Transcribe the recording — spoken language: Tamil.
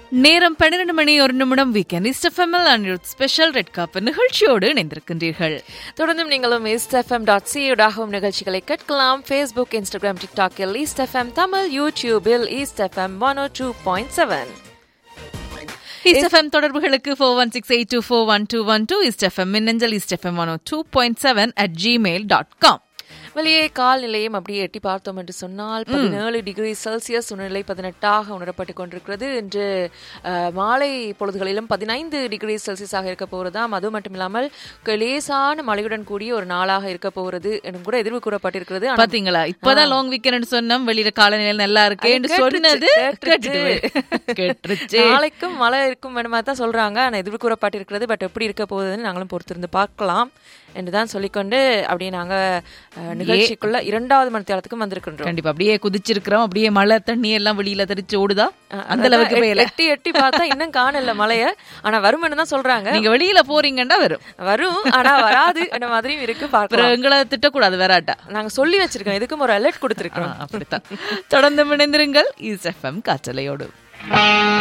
நேரம் பன்னிரண்டு மணி ஒரு நிமிடம் வீக்கெண்ட் இஸ்டஃபெம்எல் அண்ட் ஸ்பெஷல் ரெட் காப்பு நிகழ்ச்சியோடு இணைந்திருக்கின்றீர்கள் தொடர்ந்தும் நீங்களும் ஈஸ்ட் எஃப்எம் டாட் சியூடாகவும் நிகழ்ச்சிகளை கேட்கலாம் ஃபேஸ்புக் இன்ஸ்டாகிராம் டிக்டாக்கில் ஈஸ்ட் எஃப்எம் தமிழ் யூடியூபில் East FM one O two point seven East FM தொடர்புகளுக்கு four one six eight two four one two one two East FM மின்னஞ்சல் East FM one two point seven at Gmail dot com வெளியே கால்நிலையும் அப்படியே எட்டி பார்த்தோம் என்று சொன்னால் பதினேழு டிகிரி செல்சியஸ் சூழ்நிலை பதினெட்டாக உணரப்பட்டு கொண்டிருக்கிறது இன்று அஹ், மாலை பொழுதுகளிலும் பதினைந்து டிகிரி செல்சியஸாக இருக்க போகிறதாம் அது மட்டும் இல்லாமல் லேசான மழையுடன் கூடிய ஒரு நாளாக இருக்க போகிறது என்றும் கூட எதிர்வு கூறப்பட்டிருக்கிறது ஆனா பாத்தீங்களா இப்பதான் லாங் வீக்கெண்ட் சொன்னோம் வெளியில காலநிலை நல்லா இருக்கேன்னு அது சொன்னது கேட்டுருச்சு, கேட்டுட்டு கேட்டுருச்சு நாளைக்கும் மழை இருக்கும் வேணுமா தான் சொல்றாங்க ஆனா எதிர்வு கூறப்பட்டிருக்கிறது பட் எப்படி இருக்க போகுதுன்னு நாங்களும் பொறுத்திருந்து பார்க்கலாம் என்றுதான் சொல்லிக்கொண்டு அப்படியே நாங்க அஹ், நிகழ்ச்சிக்குள்ள இரண்டாவது மணித்தியாலத்துக்கும் வந்திருக்கின்றோம் கண்டிப்பா அப்படியே குதிச்சிருக்கிறோம் அப்படியே மழை தண்ணி எல்லாம் வெளியில தெரிச்சு ஓடுதா அந்த அளவுக்கு அதான் பெய்யல எட்டி எட்டி பார்த்தா இன்னும் காணல மழைய ஆனா வரும்னு தான் சொல்றாங்க நீங்க வெளியில போறீங்கன்னா வரும் வரும் ஆனா வராது அந்த மாதிரியும் இருக்கு அப்புறம் பார்க்கலாம் எங்களை திட்டக்கூடாது வேறாட்டா நாங்க சொல்லி வச்சிருக்கோம் இதுக்கும் ஒரு அலர்ட் கொடுத்திருக்கோம் அப்படித்தான் தொடர்ந்து இணைந்திருங்கள் இஸ் எஃப்எம் காற்றலையோடு